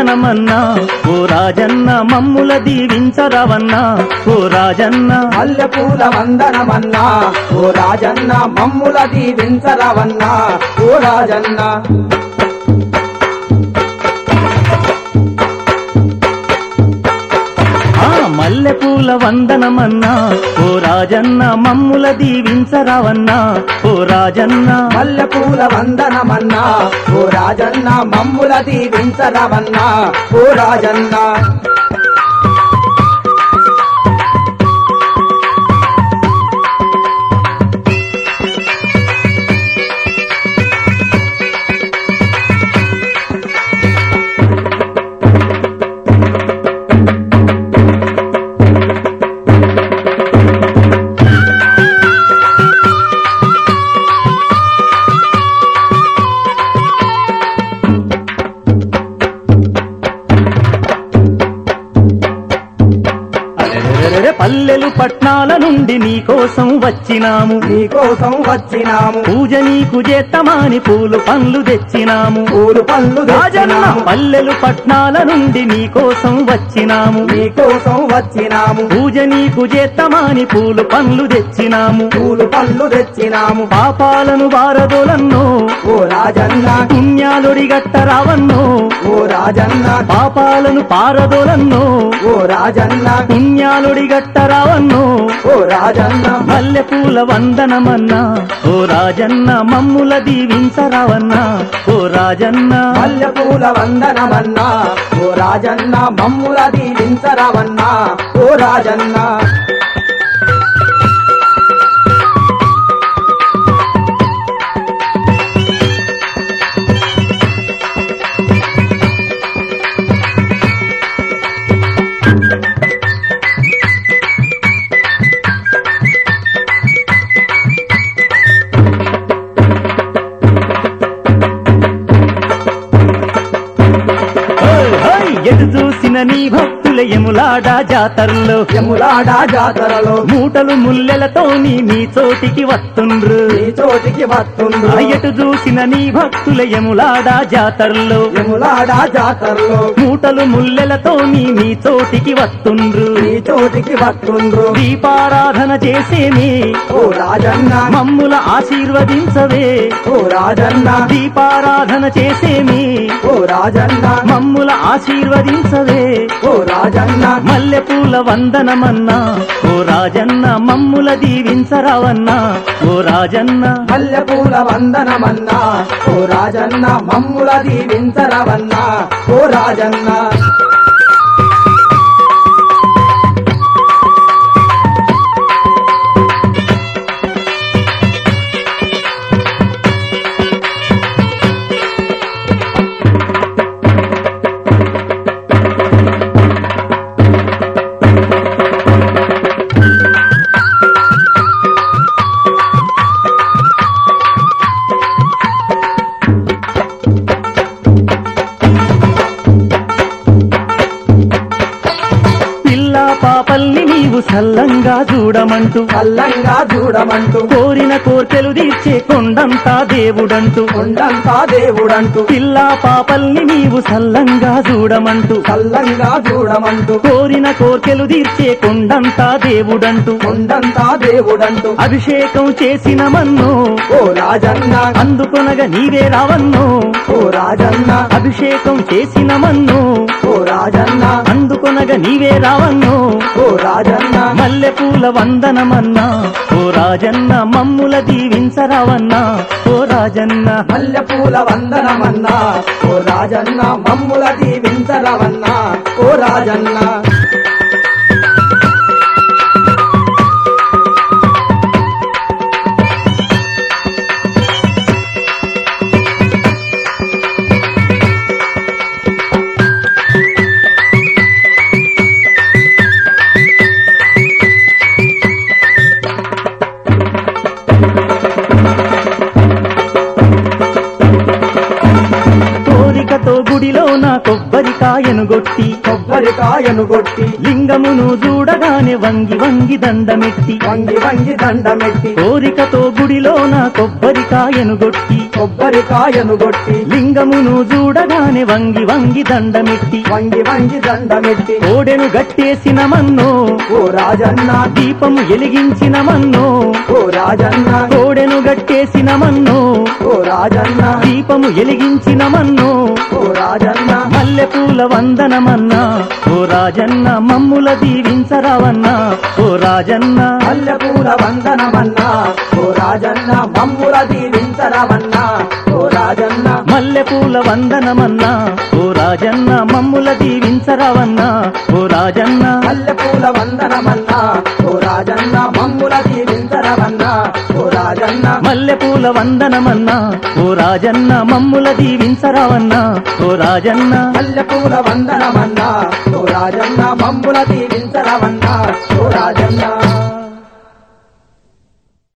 వందనమన్నా ఓ రాజన్న మమ్ముల దీవించరవన్నా ఓ రాజన్న మల్లెపూల వందనమన్నా ఓ రాజన్న మమ్ముల దీవించరవన్నా ఓ రాజన్న ఆ మల్లెపూల వందనమన్నా ఓ రాజన్న మమ్ముల దీవించరవన్నా ఓ రాజన్న మల్లెపూల వందనమన్నా ఓ రాజన్న మమ్ముల దీవించరవన్నా ఓ రాజన్న అరెరెరెరె పల్లెలు పట్నాల నుండి నీకోసం వచ్చినాము నీకోసం వచ్చినాము పూజ నీకు చేత్తమాని పూలు పండ్లు తెచ్చినాము పూలు పళ్ళు రాజన్న తెచ్చినాము పల్లెలు పట్నాల నుండి నీకోసం వచ్చినాము నీకోసం వచ్చినాము పూజ నీకు చేత్తమాని పూలు పండ్లు తెచ్చినాము పూలు పళ్ళు తెచ్చినాము పాపాలను బారదోలన్నో ఓ రాజన్న పుణ్యాలుడిగట్ట రావన్నో ఓ రాజన్న పాపాలను పారదోలన్నో ఓ రాజన్న పుణ్యాలుడిగట్ట రావన్నో ఓ రాజన్న మల్లెపూల వందనమన్నా ఓ రాజన్న మమ్ముల దీవించరావన్నా ఓ రాజన్న మల్లెపూల వందనమన్నా ఓ రాజన్న మమ్ముల దీవించరవన్నా ఓ రాజన్న హోయ్ హోయ్ ఎటు చూసిన నీ భక్తుల ఎములాడా జాతరలో యములాడా జాతరలో మూటలు ముల్లెలతోని నీ చోటికి వస్తుండ్రు నీ చోటికి వస్తుండ్రు ఆ ఎటు చూసిన నీ భక్తుల ఎములాడా జాతరలో యములాడా జాతరలో మూటలు ముల్లెలతోని నీ చోటికి వస్తుండ్రు నీ చోటికి వస్తుండ్రు దీపారాధన చేసేనే ఓ రాజన్న మమ్ముల ఆశీర్వదించవే ఓ రాజన్న దీపారాధన చేసేమి ఓ రాజన్న మమ్ముల ఆశీర్వదించవే ఓ రాజన్న మల్లెపూల వందనమన్నా ఓ రాజన్న మమ్ముల దీవించరావన్నా ఓ రాజన్న మల్లెపూల వందనమన్నా ఓ రాజన్న మమ్ముల దీవించరవన్నా ఓ రాజన్న పిల్లా పాపల్ని నీవు సల్లంగా చూడమంటూ కల్లంగా చూడమంటూ కోరిన కోర్కెలు తీర్చే కొండంతా దేవుడంటూ కొండంతా దేవుడంటూ పిల్లా పాపల్ని నీవు సల్లంగా చూడమంటూ కల్లంగా చూడమంటూ కోరిన కోర్కెలు తీర్చే కొండంతా దేవుడంటూ కొండంతా దేవుడంటూ అభిషేకం చేసిన మన్నో ఓ రాజన్న అందుకొనగా నీవే రావన్నో ఓ రాజన్న అభిషేకం చేసిన మన్నో ఓ రాజన్న అందుకొనగా నీవే రావన్నో ఓ రాజన్న మల్లెపూల వందనమన్నా ఓ రాజన్న మమ్ముల దీవించరావన్నా ఓ రాజన్న మల్లెపూల వందనమన్నా ఓ రాజన్న మమ్ముల దీవించరవన్నా ఓ రాజన్న కోరికతో గుడిలో నా కొబ్బరికాయ కొబ్బరికాయను గొట్టి కొబ్బరికాయను కొట్టి లింగమును చూడగానే వంగి వంగి దండమెట్టి వంగి వంగి దండమెట్టి కోరికతో గుడిలోన కొబ్బరికాయను గొట్టి కొబ్బరికాయను కొట్టి లింగమును చూడగానే వంగి వంగి దండమెట్టి వంగి వంగి దండమెట్టి కోడెను గట్టేసిన మన్నో ఓ రాజన్న దీపము ఎలిగించిన మన్నో ఓ రాజన్న కోడెను గట్టేసిన మన్నో ఓ రాజన్న దీపము ఎలిగించిన మన్నో ఓ రాజన్న మల్లెపూల వందనమన్నా ఓ రాజన్న మమ్ముల దీవించరావన్నా ఓ రాజన్న మల్లెపూల వందనమన్నా ఓ రాజన్న మమ్ముల దీవించరవన్నా ఓ రాజన్న మల్లెపూల వందనమన్నా ఓ రాజన్న మమ్ముల దీవించరావన్నా ఓ రాజన్న మల్లెపూల వందనమన్నా ఓ రాజన్న మమ్ముల దీవించరవన్నా ఓ రాజన్న మల్లెపూల వందనమన్నా ఓ రాజన్న మమ్ముల దీవించరావన్నా ఓ రాజన్న మల్లెపూల వందనమన్నా ఓ రాజన్న మమ్ముల దీవించరవన్నా ఓ రాజన్న